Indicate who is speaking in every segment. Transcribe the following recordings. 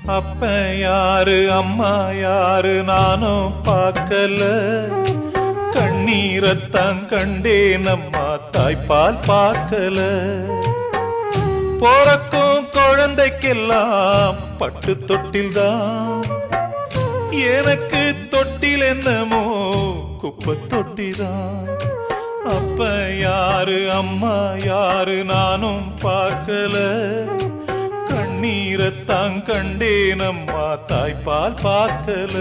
Speaker 1: அப்ப யாரு அம்மா யாரு நானும் பார்க்கல கண்ணீரத்தான் கண்டேன் அம்மா தாய்ப்பால் பார்க்கல போறக்கும் குழந்தைக்கெல்லாம் பட்டு தொட்டில்தான் எனக்கு தொட்டில் என்னமோ குப்பை தொட்டிதான் அப்ப யாரு அம்மா யாரு நானும் பார்க்கல கண்ணீரத்தான் கண்டேன் அம்மா தாய்ப்பால் பார்க்கல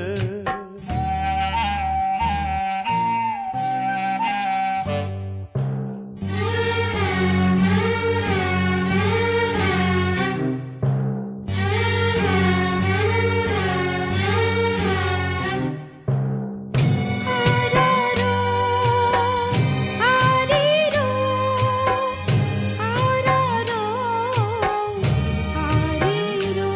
Speaker 2: ஆராரோ ஆரீரோ ஆராரோ ஆரீரோ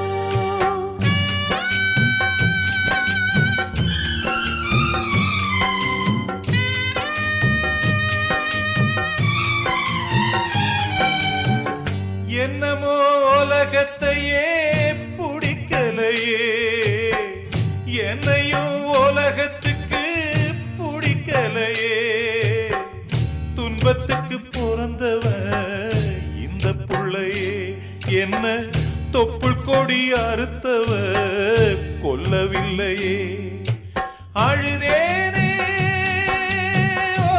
Speaker 1: என்னமோ உலகத்தையே பிடிக்கலையே என்னையும் உலகத்துக்கு பிடிக்கலையே துன்பத்துக்கு பிறந்தவன் இந்த புள்ளையே என்ன தொப்புள் கொடி அறுத்தவ கொல்லவில்லையே அழுதேனே ஓ,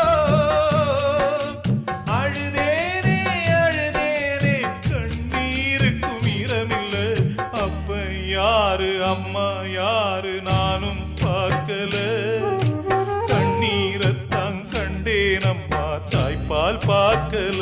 Speaker 1: அழுதேனே அழுதேனே கண்ணீருக்கும் ஈரமில்ல அப்ப யாரு அம்மா யாரு நானும் பார்க்கல கண்ணீரத்தான் கண்டேன் அம்மா தாய்ப்பால் பார்க்கல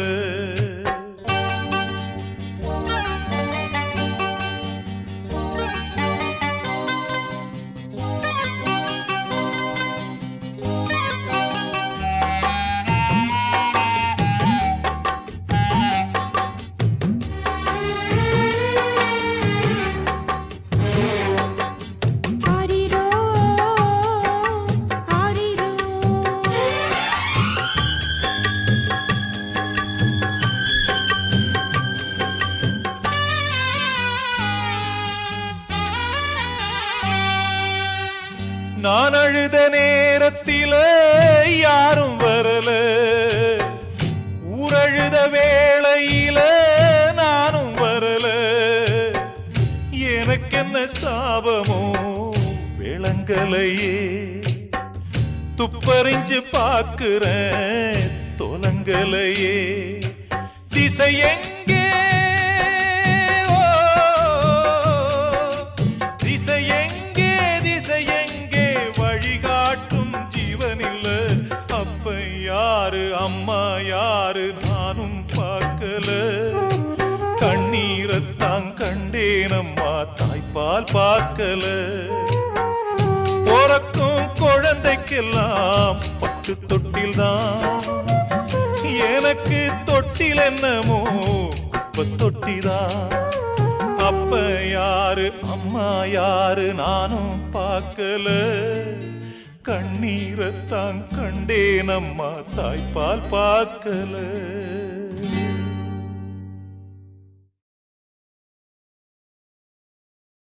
Speaker 2: ஆரீரோ ஆரீரோ
Speaker 1: நான் அழுத நேரத்தில யாரும் வரல ஊரழுத வேளையில நானும் வரல எனக்கென்ன சாபமோ விளங்கலையே துப்பறிஞ்சு பார்க்கிறேன் தொலங்கலையே திசை எங்கே ஓ, திசை எங்கே திசை எங்கே வழிகாட்டும் ஜீவனில்ல அப்ப யாரு அம்மா யாரு நானும் பார்க்கல கண்ணீரத்தான் கண்டேனம்மா தாய்ப்பால் பார்க்கல பிறக்கும் குழந்தைக்கெல்லாம் பட்டு தொட்டில்தான் எனக்கு தொட்டில் என்னமோ குப்பை தொட்டிதான் அப்ப யாரு அம்மா யாரு நானும் பார்க்கல கண்ணீரத்தான் கண்டேன் அம்மா தாய்ப்பால் பார்க்கல